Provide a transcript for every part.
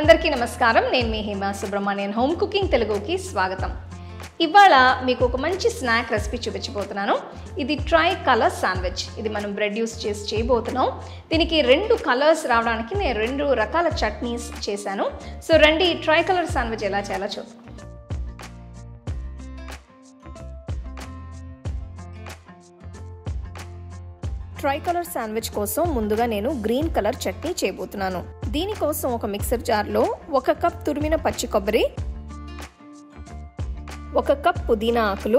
అందరికీ నమస్కారం నేను మీ హేమ సుబ్రహ్మణ్యన్ హోమ్ కుకింగ్ తెలుగుకి స్వాగతం ఇవాళ మీకు ఒక మంచి స్నాక్ రెసిపీ చూపించబోతున్నాను ఇది ట్రై కలర్ శాండ్విచ్ ఇది మనం బ్రెడ్ యూస్ చేసి చేయబోతున్నాం దీనికి రెండు కలర్స్ రావడానికి నేను రెండు రకాల చట్నీస్ చేశాను సో రండి ట్రై కలర్ శాండ్విచ్ ఎలా చేయాలో చూద్దాం ట్రై కలర్ శాండ్విచ్ కోసం ముందుగా నేను గ్రీన్ కలర్ చట్నీ చేయబోతున్నాను దీనికోసం ఒక మిక్సర్ జార్లో ఒక కప్ తురిమిన పచ్చి కొబ్బరి ఒక కప్ పుదీనా ఆకులు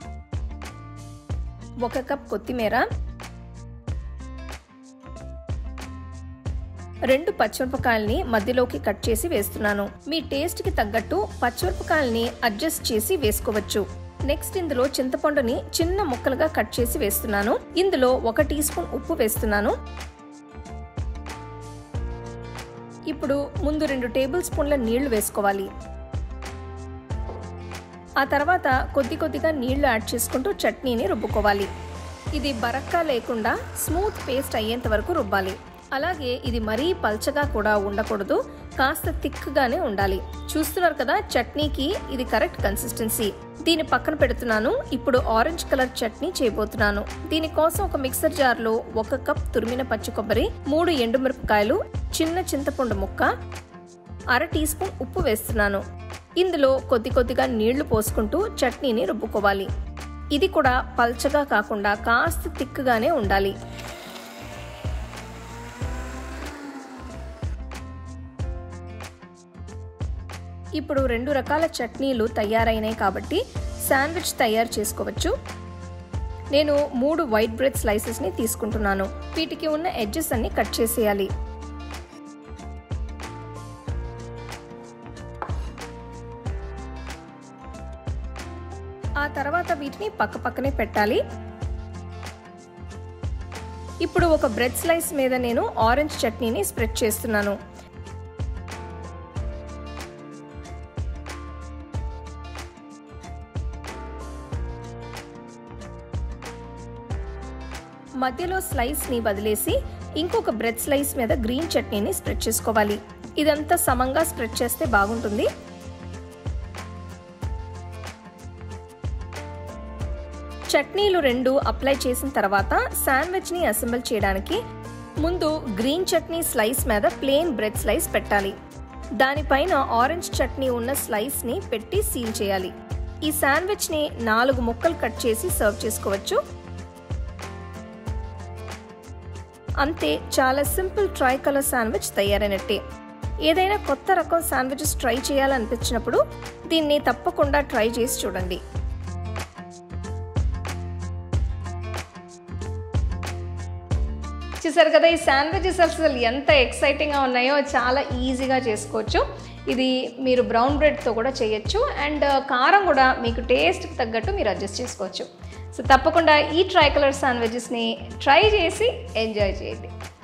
ఒక కప్ కొత్తిమీర రెండు పచ్చిమిరపకాయల్ని మధ్యలోకి కట్ చేసి వేస్తున్నాను మీ టేస్ట్కి తగ్గట్టు పచ్చిమిరపకాయల్ని అడ్జస్ట్ చేసి వేసుకోవచ్చు నెక్స్ట్ ఇందులో చింతపండుని చిన్న ముక్కలుగా కట్ చేసి వేస్తున్నాను ఇందులో ఒక టీ స్పూన్ ఉప్పు వేస్తున్నాను ఇప్పుడు ముందు రెండు టేబుల్ స్పూన్ల నీళ్లు వేసుకోవాలి ఆ తర్వాత కొద్ది కొద్దిగా నీళ్లు యాడ్ చేసుకుంటూ చట్నీని రుబ్బుకోవాలి ఇది బరక్కా లేకుండా స్మూత్ పేస్ట్ అయ్యేంత వరకు రుబ్బాలి అలాగే ఇది మరీ పల్చగా కూడా ఉండకూడదు కాస్త థిక్గానే ఉండాలి చూస్తున్నారు కదా చట్నీకి ఇది కరెక్ట్ కన్సిస్టెన్సీ దీన్ని పక్కన పెడుతున్నాను ఇప్పుడు ఆరెంజ్ కలర్ చట్నీ చేయబోతున్నాను దీనికోసం ఒక మిక్సర్ జార్లో ఒక కప్ తురిమిన పచ్చి కొబ్బరి మూడు ఎండుమిరపకాయలు చిన్న చింతపండు ముక్క అర టీ స్పూన్ ఉప్పు వేస్తున్నాను ఇందులో కొద్ది కొద్దిగా నీళ్లు పోసుకుంటూ చట్నీని రుబ్బుకోవాలి ఇది కూడా పల్చగా కాకుండా కాస్త తిక్కుగానే ఉండాలి ఇప్పుడు రెండు రకాల చట్నీలు తయారైనాయి కాబట్టి శాండ్విచ్ తయారు చేసుకోవచ్చు నేను మూడు వైట్ బ్రెడ్ స్లైసెస్ని తీసుకుంటున్నాను వీటికి ఉన్న ఎడ్జెస్ అన్ని కట్ చేసేయాలి ఆ తర్వాత వీటిని పక్క పక్కనే పెట్టాలి ఇప్పుడు ఒక బ్రెడ్ స్లైస్ మీద నేను ఆరెంజ్ చట్నీని స్ప్రెడ్ చేస్తున్నాను మధ్యలో స్లైస్ని వదిలేసి ఇంకొక బ్రెడ్ స్లైస్ మీద గ్రీన్ చట్నీని స్ప్రెడ్ చేసుకోవాలి ఇదంతా సమంగా స్ప్రెడ్ చేస్తే బాగుంటుంది చట్నీలు రెండు అప్లై చేసిన తర్వాత శాండ్విచ్ని అసెంబుల్ చేయడానికి ముందు గ్రీన్ చట్నీ స్లైస్ మీద ప్లెయిన్ బ్రెడ్ స్లైస్ పెట్టాలి దానిపైన ఆరెంజ్ చట్నీ ఉన్న స్లైస్ని పెట్టి సీల్ చేయాలి ఈ శాండ్విచ్ని నాలుగు ముక్కలు కట్ చేసి సర్వ్ చేసుకోవచ్చు అంతే చాలా సింపుల్ ట్రై కలర్ శాండ్విచ్ తయారైనట్టే ఏదైనా కొత్త రకం శాండ్విచెస్ ట్రై చేయాలనిపించినప్పుడు దీన్ని తప్పకుండా ట్రై చేసి చూడండి చూసారు కదా ఈ శాండ్విచెస్ అసలు ఎంత ఎక్సైటింగ్గా ఉన్నాయో చాలా ఈజీగా చేసుకోవచ్చు ఇది మీరు బ్రౌన్ బ్రెడ్తో కూడా చేయొచ్చు అండ్ కారం కూడా మీకు టేస్ట్కి తగ్గట్టు మీరు అడ్జస్ట్ చేసుకోవచ్చు సో తప్పకుండా ఈ ట్రై కలర్ శాండ్విచెస్ని ట్రై చేసి ఎంజాయ్ చేయండి